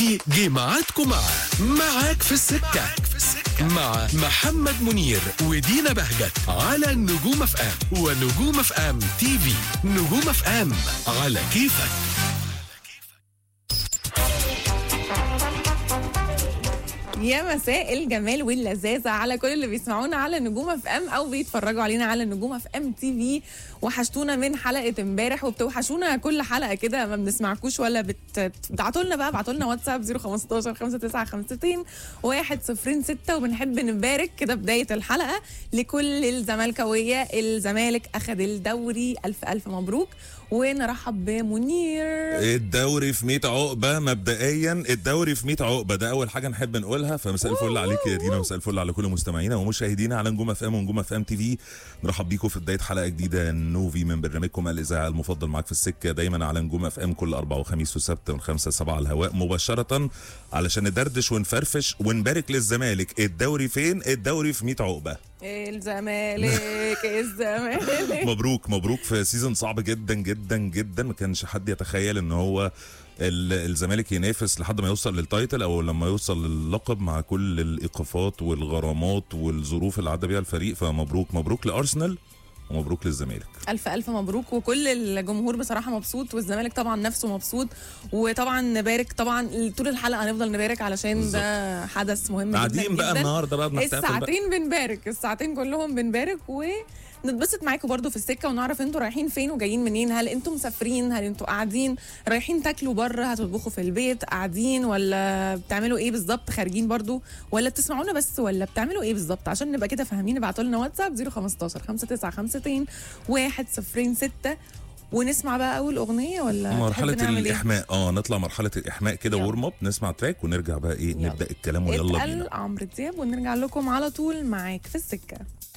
دلوقتي جه ميعادكم مع معاك في السكة مع محمد منير ودينا بهجت على نجوم اف ام ونجوم اف ام تي في نجوم اف ام على كيفك يا مساء الجمال واللذاذة على كل اللي بيسمعونا على نجوم اف ام او بيتفرجوا علينا على نجوم اف ام تي في وحشتونا من حلقة امبارح وبتوحشونا كل حلقة كده ما بنسمعكوش ولا بت... بتبعتوا لنا بقى ابعتوا لنا واتساب 015 5952 106 وبنحب نبارك كده بداية الحلقة لكل الزملكاوية الزمالك اخذ الدوري الف الف مبروك ونرحب بمنير الدوري في 100 عقبه مبدئيا الدوري في 100 عقبه ده اول حاجه نحب نقولها فمساء الفل عليك يا دينا ومساء الفل على كل مستمعينا ومشاهدينا على نجوم اف ام ونجوم اف ام تي في نرحب بيكم في بدايه حلقه جديده نوفي من برنامجكم الاذاعه المفضل معاك في السكه دايما على نجوم اف ام كل اربع وخميس وسبت من 5 ل 7 على الهواء مباشره علشان ندردش ونفرفش ونبارك للزمالك الدوري فين الدوري في 100 عقبه الزمالك الزمالك مبروك مبروك في سيزون صعب جدا جدا جدا ما كانش حد يتخيل ان هو ال- الزمالك ينافس لحد ما يوصل للتايتل او لما يوصل للقب مع كل الايقافات والغرامات والظروف اللي عدى بيها الفريق فمبروك مبروك لارسنال ومبروك للزمالك الف الف مبروك وكل الجمهور بصراحه مبسوط والزمالك طبعا نفسه مبسوط وطبعا نبارك طبعا طول الحلقه هنفضل نبارك علشان ده حدث مهم جدا قاعدين بقى جداً. النهارده بقى بنحتفل بقى. الساعتين بنبارك الساعتين كلهم بنبارك ونتبسط معاكم برضو في السكه ونعرف انتوا رايحين فين وجايين منين هل انتوا مسافرين هل انتوا قاعدين رايحين تاكلوا بره هتطبخوا في البيت قاعدين ولا بتعملوا ايه بالظبط خارجين برضو ولا بتسمعونا بس ولا بتعملوا ايه بالظبط عشان نبقى كده فاهمين ابعتوا لنا واتساب 015 5952 106 ونسمع بقى اول اغنيه ولا مرحلة تحب نعمل ايه؟ الإحماء اه نطلع مرحلة الإحماء كده يلا. ورم اب نسمع تراك ونرجع بقى إيه يلا. نبدأ الكلام ويلا اتقل بينا عمرو دياب ونرجع لكم على طول معاك في السكه